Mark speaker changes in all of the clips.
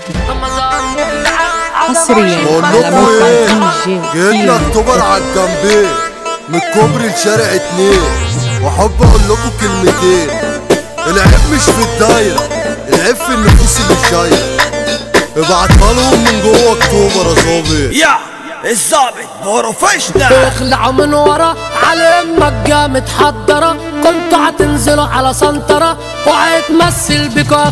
Speaker 1: حصريا
Speaker 2: بقول
Speaker 1: على
Speaker 2: لكم
Speaker 1: موقع
Speaker 2: ايه
Speaker 1: دي جي
Speaker 2: جينا اكتوبر على الجنبين من كوبري لشارع اتنين واحب اقول لكم كلمتين العيب مش في الدايرة العيب في النفوس اللي شايلة ابعتها لهم من جوه اكتوبر يا ظابط
Speaker 3: يا الظابط بروفيشنال
Speaker 4: اخلعوا من ورا على امك جامد حضرة كنتوا هتنزلوا على سنطرة وهيتمثل بكوا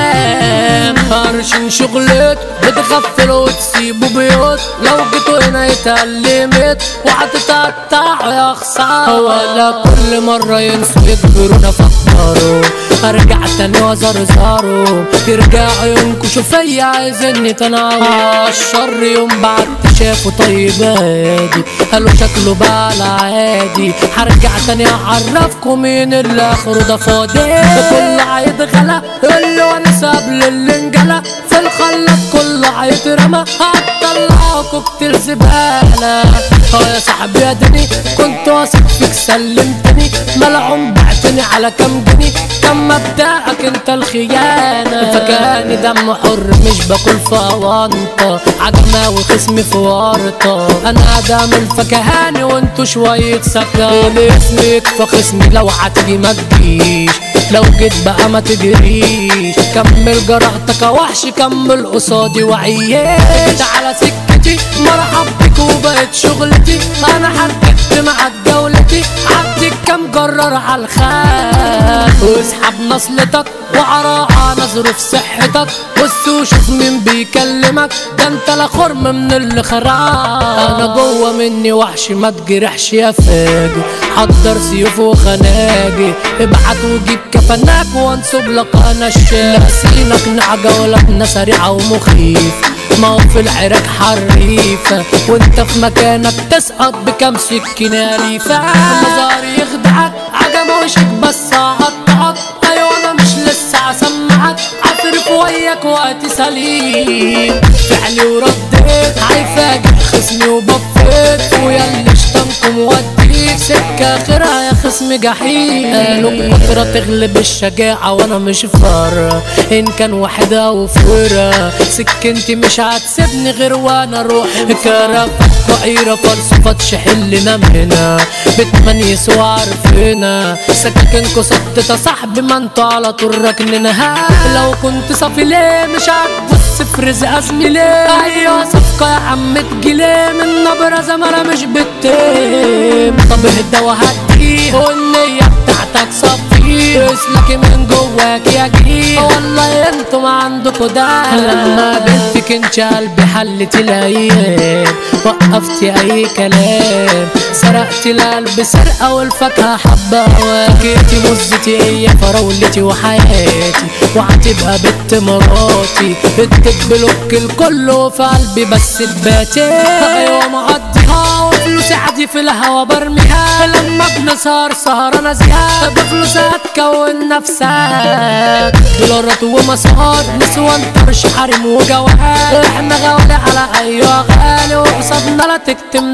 Speaker 4: افلام هرشين شغلت بتغفلوا وتسيبوا بيوت لو جيتوا هنا يتألمت وهتتقطعوا يا خسارة ولا كل مرة ينسوا يكبرونا فكروا ارجع تاني وزرزروا يرجعوا ينكشوا فيا عايزيني تنعوا الشر يوم بعد شافوا طيب هادي قالوا شكله بقى على عادي هرجع تاني اعرفكم مين اللي اخره ده فاضي كله هيتغلى اللي وانا قبل اللي انجلى في الخلاط كله هيترمى هتطلعوا كوكتيل زبالة اه يا صاحبي يا دني كنت واثق فيك سلمتني ملعون بعتني على كام جنيه كان مبدأك انت الخيانة فكاني دم حر مش باكل فوانطة عجماوي خصمي في ورطة انا ادم الفكهاني وانتو شوية سكان اسمك فخصمي لو هتيجي ما تجيش لو جيت بقى ما تجريش كمل جرأتك يا وحش كمل قصادي وعيش على سكتي مرحب بك وبقت شغلتي انا حددت معاك جولتي عدي كام جرار على الخال واسحب نصلتك وعراعة نظر في صحتك بص وشوف مين بيكلمك ده انت لا خرم من اللي خرعان انا جوه مني وحش ما تجرحش يا فاجي حضر سيوف وخناجي ابعت وجيب كفناك وانسب لك انا الشاف سينك نعجة ولكنة سريعة ومخيف ما هو في العراك حريفة وانت في مكانك تسقط بكم سكينة ريفة مزاري يخدعك عجمة وشك بس هقطعك ايوه انا مش لسه هسمعك عفرف وياك وقت سليم فعلي ورديت هيفاجئ خصمي وبفيت ويا اللي شتمكم وديك سكة اخرها يا خصم جحيم قالوا بكترة تغلب الشجاعة وانا مش فارة ان كان واحد او فرة سكنتي مش هتسيبني غير وانا اروح كرفة وعيرة فلسفة تشحلنا منها بتمنيس وعارفينا سكاكنكو سطة صاحبي ما انتوا على طول راكنينها لو كنت صافي ليه مش هتبص في رزق زميلي ايوه صفقة يا عم تجيلي من نبرة زمرة مش بتتم طب اهدى وهدي والنية بتاعتك صفي اسلك من جواك يا جي والله انتوا ما عندكوا ده لما بنتك انت قلبي حلت الايام وقفتي اي كلام سرقتي القلب سرقة والفاكهة حبة فكيتي مزتي هي فراولتي وحياتي وهتبقى بنت مراتي بنتك بلوك الكل وفي قلبي بس تباتي ايوه مقضيها وفلوسي عادي في الهوا برميها لما بنسهر سهرة نازيها بفلوس هتكون نفسك دولارات ومسار نسوان طرش حريم وجوهر احنا غالي على اي غالي وقصادنا لا تكتم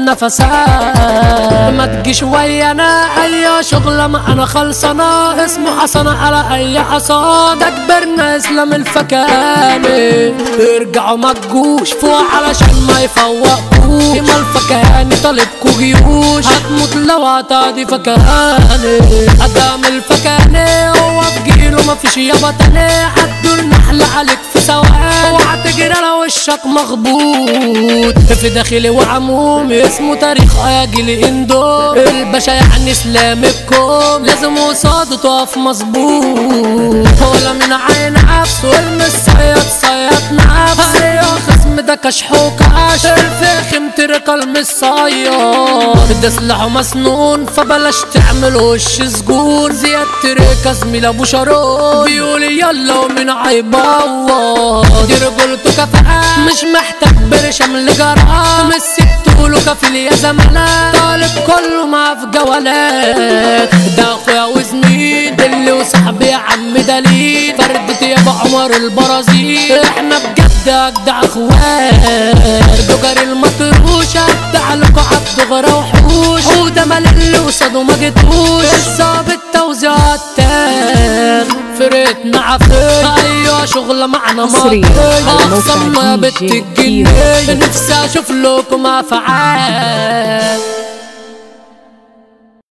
Speaker 4: نفسات ما تجيش ويانا اي شغلة ما انا خلصانة اسمه حسنة على اي حصان ده كبرنا اسلام الفكاني ارجعوا ما تجوش فوق علشان ما يفوقوش ما الفكاني طالبكوا جيوش هتموت لو هتعدي فكاني ادام الفكاني هو في جيله مفيش يابا تاني عدوا النحل عليك في ثواني وهتجري لو وشك مخبوط في داخلي وعموم اسمه تاريخ اجل اندو الباشا يعني اسلام الكون لازم قصاده تقف مظبوط ولا من عين عفس والمصيد صياد نفس ايوه خصم ده كشح وكاش الفخم تركة المصياد ده سلاحه مسنون فبلاش تعمل وش سجون زياد تركة زميل ابو شارون بيقول يلا ومن عيبوض دي رجولته كفاءة مش محتاج برشم لجرأة مش سبتوله كفيل يا زمانة طالب كله معاه في جولات ده اخويا وزميل اللي وصاحبي يا عم دليل فردت يا ابو عمر البرازيل احنا بجد اجدع اخوات دجر المطروشة تعالوا عبد غرا وحوش وده مال اللي قصاده ما جيتوش الظابط توزيع التام فرقتنا عفريت ايوه كلها شغلة معنا
Speaker 1: حصرياً على موقع
Speaker 4: اخصم يا
Speaker 1: دي
Speaker 4: بنت
Speaker 1: جي
Speaker 4: الجنيه
Speaker 1: كيمو.
Speaker 4: نفسي اشوف لكم افعال